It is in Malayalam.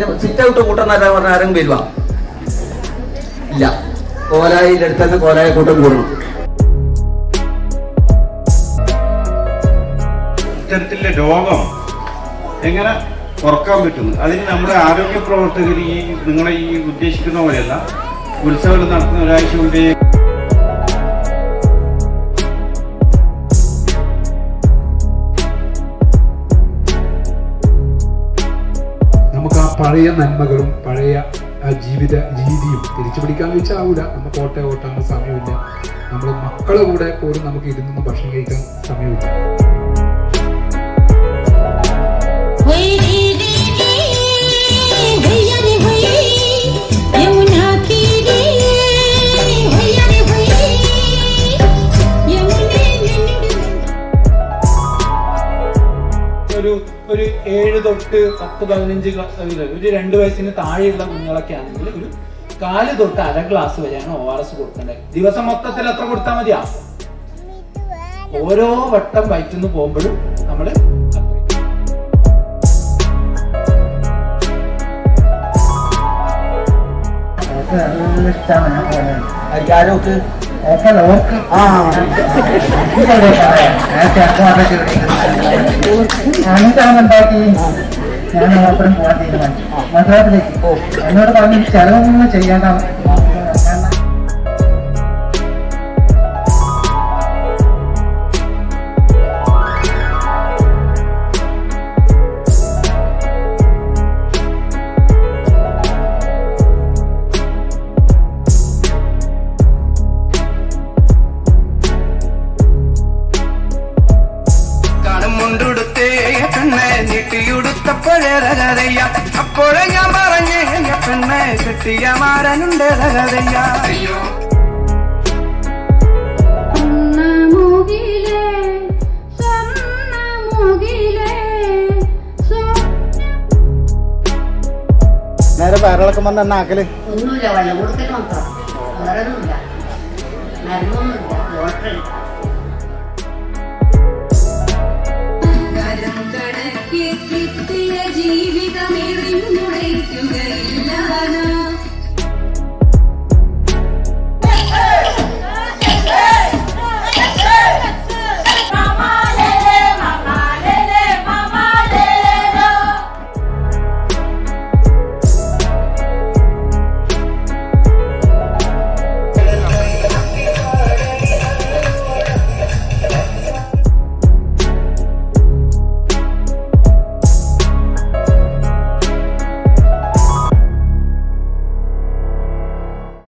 അതിന് സിറ്റ് ഔട്ട് കൂട്ടം എന്നല്ല പറഞ്ഞ ആരും വരുവാ ഇല്ല കോലായിന്റെ അടുത്ത് തന്നെ കോലായ കൂട്ടം കൂടണം ഇത്തരത്തിലുള്ള രോഗം എങ്ങനെ കുറക്കാൻ പറ്റുന്നു അതിന് നമ്മുടെ ആരോഗ്യ പ്രവർത്തകർ ഈ നിങ്ങളെ ഈ ഉദ്ദേശിക്കുന്ന പോലെയല്ല ഉത്സവം നടത്തുന്ന ഒരാഴ്ച മുമ്പേ നമുക്ക് ആ പഴയ നന്മകളും പഴയ ആ ജീവിത രീതിയും തിരിച്ചു പിടിക്കാൻ വെച്ചാൽ ആവൂല നമ്മൾ കോട്ടെ ഓട്ടാൻ സമയമില്ല നമ്മൾ മക്കളെ കൂടെ പോലും നമുക്ക് ഇരുന്ന് ഭക്ഷണം കഴിക്കാൻ സമയമില്ല होई रे रे भैया रे होई यमुना तीरे भैया रे होई यमुने नन्नुडु ഒരു ഒരു ഏഴ് തൊട്ട് പത്ത് പതിനഞ്ച് ഗ്ലാ- ഇല്ല, ഒരു രണ്ട് വയസ്സിന് താഴെയുള്ള കുഞ്ഞുങ്ങളൊക്കെ ആണെങ്കിൽ ഒരു കാല് തൊട്ട് അര ഗ്ലാസ് വരെയാണ് ഒ ആർ എസ് കൊടുക്കേണ്ടത് ദിവസം മൊത്തത്തിൽ എത്ര കൊടുത്താൽ മതിയാ ഓരോ വട്ടം വയറ്റുന്ന് പോകുമ്പോഴും നമ്മൾ ആരോക്ക് ഉണ്ടാക്കി ഞാൻ മാത്രം പോകാൻ തീരുമാനിച്ചു മദ്രാസിലേക്ക് എന്നോട് പറഞ്ഞു ചെലവൊന്നും ചെയ്യേണ്ട കാരണം കാണും മുണ്ടുടുത്തേ പെണ്ണെ നീട്ടിയുടുത്തപ്പോഴേ രകതയ്യ അപ്പോഴേ ഞാൻ പറഞ്ഞേ പെണ്ണെ കെട്ടിയ മാരനുണ്ട് രകതയ്യ അയ്യോ സ്വർണ്ണമുകിലേ സ്വർണ്ണമുകിലേ നേരെ വയറിളക്കം വന്ന എന്നാക്കല് ഒന്നുമില്ല വെള്ളം കൊടുക്കൽ മാത്രം വേറെ ഒന്നുമില്ല മരുന്നൊന്നുമില്ല ഡോക്ടർ